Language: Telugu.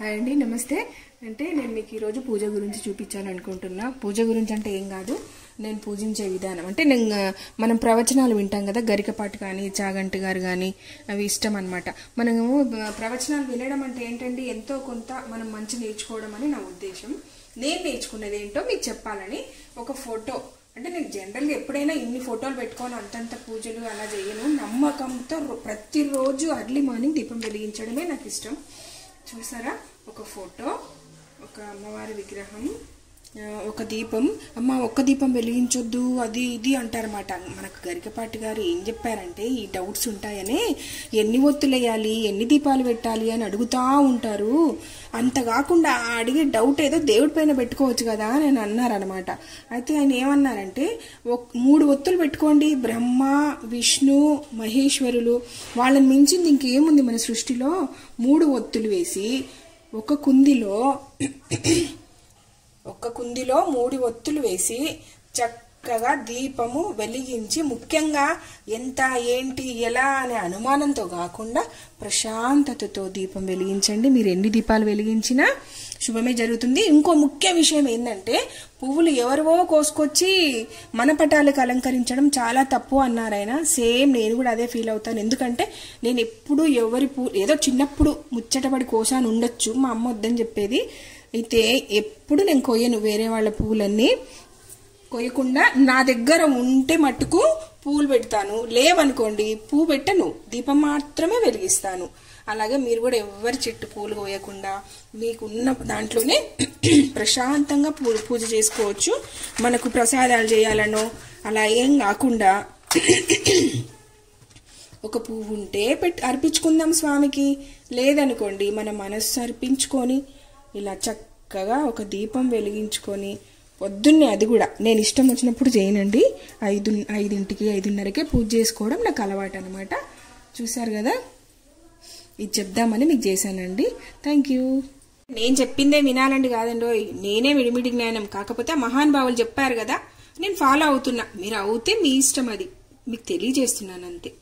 హాయ్ అండి నమస్తే అంటే నేను మీకు ఈరోజు పూజ గురించి చూపించాలనుకుంటున్నా పూజ గురించి అంటే ఏం కాదు నేను పూజించే విధానం అంటే నేను ఆ, మనం ప్రవచనాలు వింటాం కదా గరికపాటి కానీ చాగంటి గారు కానీ అవి ఇష్టం అనమాట మనము ఆ, ప్రవచనాలు వినడం అంటే ఏంటండి ఎంతో కొంత మనం మంచి నేర్చుకోవడం అని నా ఉద్దేశం నేను నేర్చుకున్నది ఏంటో మీకు చెప్పాలని ఒక ఫోటో అంటే నేను జనరల్గా ఎప్పుడైనా ఇన్ని ఫోటోలు పెట్టుకొని అంతంత పూజలు అలా చేయను నమ్మకంతో రో- ప్రతిరోజు అర్లీ మార్నింగ్ దీపం వెలిగించడమే నాకు ఇష్టం చూసారా ఒక ఫోటో ఒక అమ్మవారి విగ్రహం ఆ, ఒక దీపం అమ్మ ఒక్క దీపం వెలిగించొద్దు అది ఇది అంటారన్నమాట మనకు గరికపాటి గారు ఏం చెప్పారంటే ఈ డౌట్స్ ఉంటాయని ఎన్ని ఒత్తులు వేయాలి ఎన్ని దీపాలు పెట్టాలి అని అడుగుతా ఉంటారు అంత కాకుండా ఆ అడిగే డౌట్ ఏదో దేవుడి పైన పెట్టుకోవచ్చు కదా అని ఆయన అన్నారనమాట అయితే ఆయన ఏమన్నారంటే ఒక్- మూడు ఒత్తులు పెట్టుకోండి బ్రహ్మ విష్ణు మహేశ్వరులు వాళ్ళని మించింది ఇంకేముంది మన సృష్టిలో మూడు ఒత్తులు వేసి ఒక కుందిలో ఒక్క కుందిలో మూడు ఒత్తులు వేసి చక్కగా దీపము వెలిగించి ముఖ్యంగా ఎంత ఏంటి ఎలా అనే అనుమానంతో కాకుండా ప్రశాంతతతో దీపం వెలిగించండి మీరు ఎన్ని దీపాలు వెలిగించినా శుభమే జరుగుతుంది ఇంకో ముఖ్య విషయం ఏంటంటే పువ్వులు ఎవరివో కోసుకొచ్చి మన పటాలకు అలంకరించడం చాలా తప్పు అన్నారు ఆయన సేమ్ నేను కూడా అదే ఫీల్ అవుతాను ఎందుకంటే నేను ఎప్పుడు ఎవరి పూ ఏదో చిన్నప్పుడు ముచ్చటపడి కోసాను ఉండొచ్చు మా అమ్మ వద్దని చెప్పేది అయితే ఎప్పుడు నేను కొయ్యను వేరే వాళ్ళ పువ్వులన్నీ కొయ్యకుండా నా దగ్గర ఉంటే మట్టుకు పూలు పెడతాను లేవనుకోండి పువ్వు పెట్టను దీపం మాత్రమే వెలిగిస్తాను అలాగే మీరు కూడా ఎవరి చెట్టు పూలు కోయకుండా మీకున్న దాంట్లోనే ప్రశాంతంగా పూ పూజ చేసుకోవచ్చు మనకు ప్రసాదాలు చేయాలనో అలా ఏం కాకుండా ఒక పువ్వు ఉంటే పెట్టి అర్పించుకుందాం స్వామికి లేదనుకోండి మన మనస్సు అర్పించుకొని ఇలా చక్కగా ఒక దీపం వెలిగించుకొని పొద్దున్నే అది కూడా నేను ఇష్టం వచ్చినప్పుడు చేయనండి ఐదు ఐదింటికి ఐదున్నరకే పూజ చేసుకోవడం నాకు అలవాటు అనమాట చూసారు కదా ఇది చెప్దామని మీకు చేశానండి థ్యాంక్ యూ నేను చెప్పిందే వినాలండి కాదండి ఓయ్. నేనే విడిమిడి జ్ఞానం కాకపోతే ఆ మహానుభావులు చెప్పారు కదా నేను ఫాలో అవుతున్నా మీరు అవుతే మీ ఇష్టం అది మీకు తెలియజేస్తున్నాను అంతే